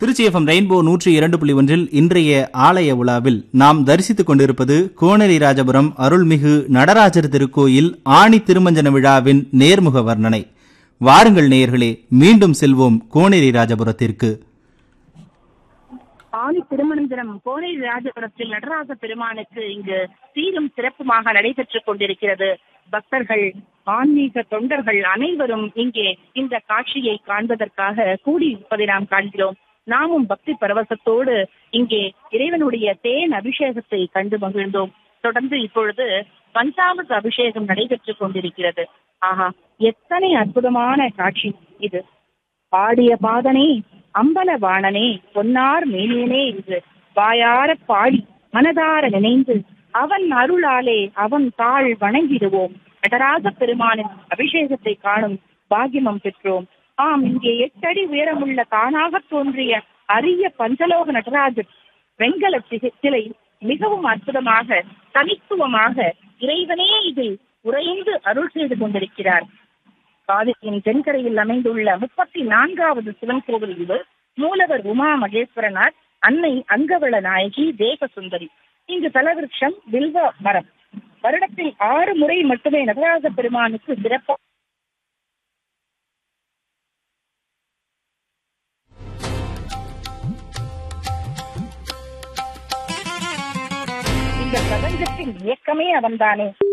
Trichy FM rainbow நூற்றி இரண்டு புள்ளி ஒன்றில் இன்றைய ஆலய உலாவில் நாம் தரிசித்துக் கொண்டிருப்பது கோனேரி ராஜபுரம் அருள்மிகு நடராஜர் திருக்கோயில் ஆணி திருமஞ்சன விழாவின் நேர்முக வர்ணனை வாருங்கள் நேயர்களே மீண்டும் செல்வோம் கோனேரி ராஜபுரத்திற்கு ஆணி திருமணம் தினம் கோனை ராஜபுரத்தில் நடராஜ பெருமானுக்கு இங்கு சீரும் சிறப்புமாக நடைபெற்றுக் கொண்டிருக்கிறது பக்தர்கள் ஆன்மீக தொண்டர்கள் அனைவரும் இங்கே இந்த காட்சியை காண்பதற்காக கூடியிருப்பதை நாம் காண்கிறோம் நாமும் பக்தி பரவசத்தோடு இங்கே இறைவனுடைய தேன் அபிஷேகத்தை கண்டு மகிழ்ந்தோம் தொடர்ந்து இப்பொழுது பஞ்சாமிர்த அபிஷேகம் நடைபெற்றுக் கொண்டிருக்கிறது ஆஹா எத்தனை அற்புதமான காட்சி இது பாடிய பாதனே அம்பல வாணனே பொன்னார் மேனியனே என்று வாயார பாடி மனதார நினைந்து அவன் அருளாலே அவன் தாழ் வணங்கிடுவோம் நடராஜ பெருமானின் அபிஷேகத்தை காணும் பாகிமம் பெற்றோம் ஆம் இங்கே எட்டடி உயரமுள்ள தானாக தோன்றிய அரிய பஞ்சலோக நடராஜர் வெண்கல சிகை- சிலை மிகவும் அற்புதமாக தனித்துவமாக இறைவனே இதில் உறைந்து அருள் செய்து கொண்டிருக்கிறார் காவிரியின் தென்கரையில் அமைந்துள்ள முப்பத்தி நான்காவது சிவன் கோவில் இது மூலவர் உமா மகேஸ்வரனார் அன்னை அங்கவள நாயகி தேக சுந்தரி இங்கு தலவிருட்சம் வில்வ மரம் வருடத்தில் ஆறு முறை மட்டுமே நடராஜ பெருமானுக்கு சிறப்பு இந்த பிரபஞ்சத்தின் இயக்கமே அவன்தானே